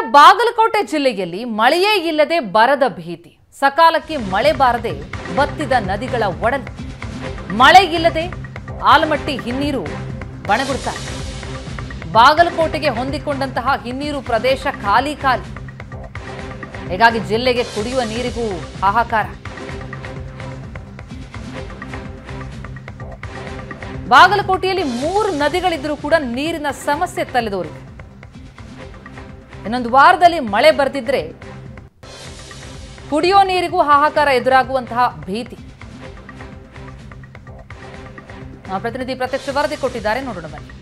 ಬಾಗಲಕೋಟೆ ಜಿಲ್ಲೆಯಲ್ಲಿ ಮಳೆಯೇ ಇಲ್ಲದೆ ಬರದ ಭೀತಿ ಸಕಾಲಕ್ಕೆ ಮಳೆ ಬಾರದೆ ಬತ್ತಿದ ನದಿಗಳ ಒಡಲು ಮಳೆ ಇಲ್ಲದೆ ಆಲಮಟ್ಟಿ ಹಿನ್ನೀರು ಬಣಗುಡ್ತಾರೆ ಬಾಗಲಕೋಟೆಗೆ ಹೊಂದಿಕೊಂಡಂತಹ ಹಿನ್ನೀರು ಪ್ರದೇಶ ಖಾಲಿ ಖಾಲಿ ಹೀಗಾಗಿ ಜಿಲ್ಲೆಗೆ ಕುಡಿಯುವ ನೀರಿಗೂ ಹಾಹಾಕಾರ ಬಾಗಲಕೋಟೆಯಲ್ಲಿ ಮೂರು ನದಿಗಳಿದ್ರೂ ಕೂಡ ನೀರಿನ ಸಮಸ್ಯೆ ತಲೆದೋರಿದೆ ಇನ್ನೊಂದು ವಾರದಲ್ಲಿ ಮಳೆ ಬರ್ತಿದ್ರೆ ಕುಡಿಯೋ ನೀರಿಗೂ ಹಾಹಾಕಾರ ಎದುರಾಗುವಂತಹ ಭೀತಿ ನಮ್ಮ ಪ್ರತಿನಿಧಿ ಪ್ರತ್ಯಕ್ಷ ವರದಿ ಕೊಟ್ಟಿದ್ದಾರೆ ನೋಡೋಣ ಬನ್ನಿ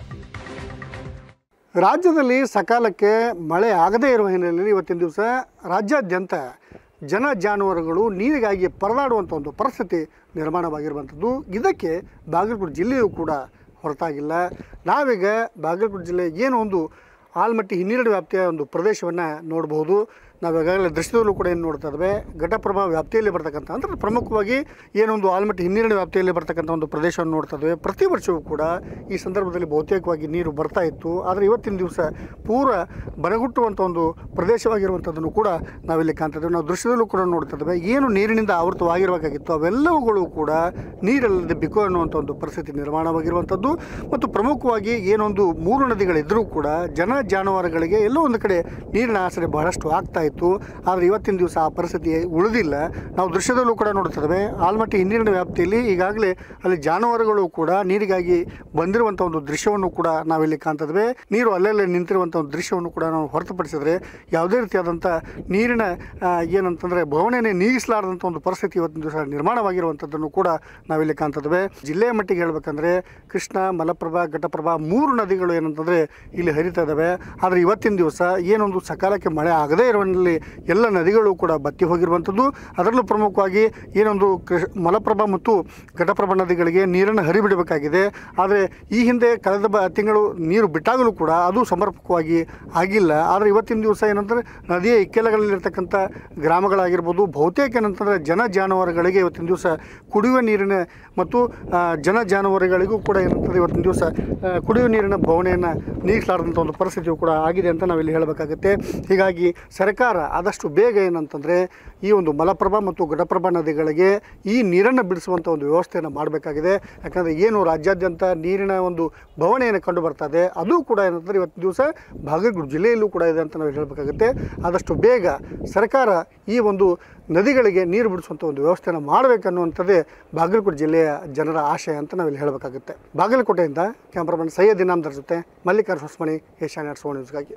ರಾಜ್ಯದಲ್ಲಿ ಸಕಾಲಕ್ಕೆ ಮಳೆ ಆಗದೇ ಇರುವ ಹಿನ್ನೆಲೆಯಲ್ಲಿ ಇವತ್ತಿನ ದಿವಸ ರಾಜ್ಯಾದ್ಯಂತ ಜನ ಜಾನುವಾರುಗಳು ನೀರಿಗಾಗಿ ಪರದಾಡುವಂಥ ಒಂದು ಪರಿಸ್ಥಿತಿ ನಿರ್ಮಾಣವಾಗಿರುವಂಥದ್ದು ಇದಕ್ಕೆ ಬಾಗಲಕೋಟೆ ಜಿಲ್ಲೆಯೂ ಕೂಡ ಹೊರತಾಗಿಲ್ಲ ನಾವೀಗ ಬಾಗಲಕೋಟೆ ಜಿಲ್ಲೆ ಏನು ಒಂದು ಆಲ್ಮಟ್ಟಿ ಹಿನ್ನೀರಡು ವ್ಯಾಪ್ತಿಯ ಒಂದು ಪ್ರದೇಶವನ್ನು ನೋಡಬಹುದು ನಾವು ಈಗಾಗಲೇ ದೃಶ್ಯದಲ್ಲೂ ಕೂಡ ಏನು ನೋಡ್ತಾ ಇದ್ದೇವೆ ಘಟಪ್ರಭಾ ವ್ಯಾಪ್ತಿಯಲ್ಲಿ ಬರ್ತಕ್ಕಂಥ ಅಂದರೆ ಪ್ರಮುಖವಾಗಿ ಏನೊಂದು ಆಲ್ಮಟ್ಟಿ ಹಿನ್ನೀರಿನ ವ್ಯಾಪ್ತಿಯಲ್ಲಿ ಬರ್ತಕ್ಕಂಥ ಒಂದು ಪ್ರದೇಶವನ್ನು ನೋಡ್ತಾ ಇದ್ದೇವೆ ಪ್ರತಿ ವರ್ಷವೂ ಕೂಡ ಈ ಸಂದರ್ಭದಲ್ಲಿ ಬಹುತೇಕವಾಗಿ ನೀರು ಬರ್ತಾ ಇತ್ತು ಆದರೆ ಇವತ್ತಿನ ದಿವಸ ಪೂರ ಬರಗುಟ್ಟುವಂಥ ಒಂದು ಪ್ರದೇಶವಾಗಿರುವಂಥದ್ದನ್ನು ಕೂಡ ನಾವಿಲ್ಲಿ ಕಾಣ್ತಾ ಇದ್ದೇವೆ ನಾವು ದೃಶ್ಯದಲ್ಲೂ ಕೂಡ ನೋಡ್ತಾ ಇದ್ದೇವೆ ಏನು ನೀರಿನಿಂದ ಆವೃತವಾಗಿರಬೇಕಾಗಿತ್ತು ಅವೆಲ್ಲವುಗಳು ಕೂಡ ನೀರಿಲ್ಲದೆ ಬಿಕೋ ಅನ್ನುವಂಥ ಒಂದು ಪರಿಸ್ಥಿತಿ ನಿರ್ಮಾಣವಾಗಿರುವಂಥದ್ದು ಮತ್ತು ಪ್ರಮುಖವಾಗಿ ಏನೊಂದು ಮೂರು ನದಿಗಳಿದ್ದರೂ ಕೂಡ ಜನ ಜಾನುವಾರುಗಳಿಗೆ ಎಲ್ಲೋ ಒಂದು ಕಡೆ ನೀರಿನ ಆಸರೆ ಬಹಳಷ್ಟು ಆಗ್ತಾ ಇತ್ತು ಆದರೆ ಇವತ್ತಿನ ದಿವಸ ಆ ಪರಿಸ್ಥಿತಿ ಉಳಿದಿಲ್ಲ ನಾವು ದೃಶ್ಯದಲ್ಲೂ ಕೂಡ ನೋಡ್ತಾ ಇದ್ದೇವೆ ಆಲ್ಮಟ್ಟಿ ಹಿಂದಿನ ವ್ಯಾಪ್ತಿಯಲ್ಲಿ ಈಗಾಗಲೇ ಅಲ್ಲಿ ಜಾನುವಾರುಗಳು ಕೂಡ ನೀರಿಗಾಗಿ ಬಂದಿರುವಂಥ ಒಂದು ದೃಶ್ಯವನ್ನು ಕೂಡ ನಾವಿಲ್ಲಿ ಕಾಣ್ತಾ ಇದ್ದೇವೆ ನೀರು ಅಲ್ಲಲ್ಲೇ ನಿಂತಿರುವಂಥ ಒಂದು ದೃಶ್ಯವನ್ನು ಕೂಡ ನಾವು ಹೊರತುಪಡಿಸಿದ್ರೆ ಯಾವುದೇ ರೀತಿಯಾದಂಥ ನೀರಿನ ಆ, ಏನಂತಂದರೆ ಭವನನೇ ನೀಗಿಸಲಾರದಂಥ ಒಂದು ಪರಿಸ್ಥಿತಿ ಇವತ್ತಿನ ದಿವಸ ನಿರ್ಮಾಣವಾಗಿರುವಂಥದ್ದನ್ನು ಕೂಡ ನಾವಿಲ್ಲಿ ಕಾಣ್ತಾ ಇದ್ದೇವೆ ಜಿಲ್ಲೆಯ ಮಟ್ಟಿಗೆ ಹೇಳ್ಬೇಕಂದ್ರೆ ಕೃಷ್ಣ ಮಲಪ್ರಭಾ ಘಟಪ್ರಭಾ ಮೂರು ನದಿಗಳು ಏನಂತಂದರೆ ಇಲ್ಲಿ ಹರಿತಾ ಇದ್ದಾವೆ ಆದರೆ ಇವತ್ತಿನ ದಿವಸ ಏನೊಂದು ಸಕಾಲಕ್ಕೆ ಮಳೆ ಆಗದೇ ಇರುವಲ್ಲಿ ಎಲ್ಲ ನದಿಗಳು ಕೂಡ ಬತ್ತಿ ಹೋಗಿರುವಂಥದ್ದು ಅದರಲ್ಲೂ ಪ್ರಮುಖವಾಗಿ ಏನೊಂದು ಕೃಷ್ ಮಲಪ್ರಭಾ ಮತ್ತು ಘಟಪ್ರಭಾ ನದಿಗಳಿಗೆ ನೀರನ್ನು ಹರಿಬಿಡಬೇಕಾಗಿದೆ ಆದರೆ ಈ ಹಿಂದೆ ಕಳೆದ ಬ ತಿಂಗಳು ನೀರು ಬಿಟ್ಟಾಗಲೂ ಕೂಡ ಅದು ಸಮರ್ಪಕವಾಗಿ ಆಗಿಲ್ಲ ಆದರೆ ಇವತ್ತಿನ ದಿವಸ ಏನಂದರೆ ನದಿಯ ಇಕ್ಕೆಲಗಳಲ್ಲಿರ್ತಕ್ಕಂಥ ಗ್ರಾಮಗಳಾಗಿರ್ಬೋದು ಬಹುತೇಕ ಏನಂತಂದರೆ ಜನ ಜಾನುವಾರುಗಳಿಗೆ ಇವತ್ತಿನ ದಿವಸ ಕುಡಿಯುವ ನೀರಿನ ಮತ್ತು ಆ, ಜನ ಜಾನುವಾರುಗಳಿಗೂ ಕೂಡ ಏನಂತಂದರೆ ಇವತ್ತಿನ ದಿವಸ ಆ, ಕುಡಿಯುವ ನೀರಿನ ಬವಣೆಯನ್ನು ನೀಗಿಸಲಾರದಂಥ ಒಂದು ಪರಿಸ್ಥಿತಿಯು ಕೂಡ ಆಗಿದೆ ಅಂತ ನಾವಿಲ್ಲಿ ಹೇಳಬೇಕಾಗುತ್ತೆ ಹೀಗಾಗಿ ಸರ್ಕಾರ ಆದಷ್ಟು ಬೇಗ ಏನಂತಂದರೆ ಈ ಒಂದು ಮಲಪ್ರಭಾ ಮತ್ತು ಘಟಪ್ರಭಾ ನದಿಗಳಿಗೆ ಈ ನೀರನ್ನು ಬಿಡಿಸುವಂಥ ಒಂದು ವ್ಯವಸ್ಥೆಯನ್ನು ಮಾಡಬೇಕಾಗಿದೆ ಯಾಕಂದರೆ ಏನು ರಾಜ್ಯಾದ್ಯಂತ ನೀರಿನ ಒಂದು ಬವಣೆಯನ್ನು ಕಂಡು ಬರ್ತದೆ ಅದು ಕೂಡ ಏನಂತಂದರೆ ಇವತ್ತು ದಿವಸ ಬಾಗಲಕೋಟೆ ಜಿಲ್ಲೆಯಲ್ಲೂ ಕೂಡ ಇದೆ ಅಂತ ನಾವು ಹೇಳಬೇಕಾಗುತ್ತೆ ಆದಷ್ಟು ಬೇಗ ಸರ್ಕಾರ ಈ ಒಂದು ನದಿಗಳಿಗೆ ನೀರು ಬಿಡಿಸುವಂಥ ಒಂದು ವ್ಯವಸ್ಥೆಯನ್ನು ಮಾಡಬೇಕನ್ನುವಂಥದ್ದೇ ಬಾಗಲಕೋಟೆ ಜಿಲ್ಲೆಯ ಜನರ ಆಶಯ ಅಂತ ನಾವಿಲ್ಲಿ ಹೇಳಬೇಕಾಗುತ್ತೆ ಬಾಗಲಕೋಟೆಯಿಂದ ಕ್ಯಾಮ್ರಾಮನ್ ಸೈಯದ್ ಇನಾಮ್ದರ್ ಜೊತೆ ಮಲ್ಲಿಕಾರ್ಜುನ ಹೊಸ್ಮಣಿ ಏಷ್ಯಾ ನೆಟ್ ಸೋನ್ ನ್ಯೂಸ್ಗಾಗಿ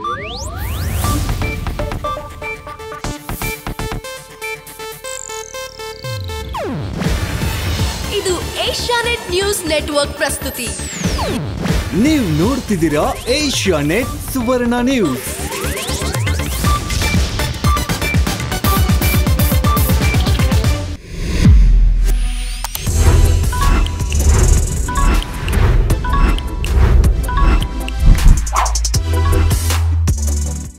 ಇದು ಏಷ್ಯಾನೆಟ್ ನ್ಯೂಸ್ ನೆಟ್ವರ್ಕ್ ಪ್ರಸ್ತುತಿ ನೀವು ನೋಡ್ತಿದ್ದೀರಾ ಏಷ್ಯಾ ನೆಟ್ ಸುವರ್ಣ ನ್ಯೂಸ್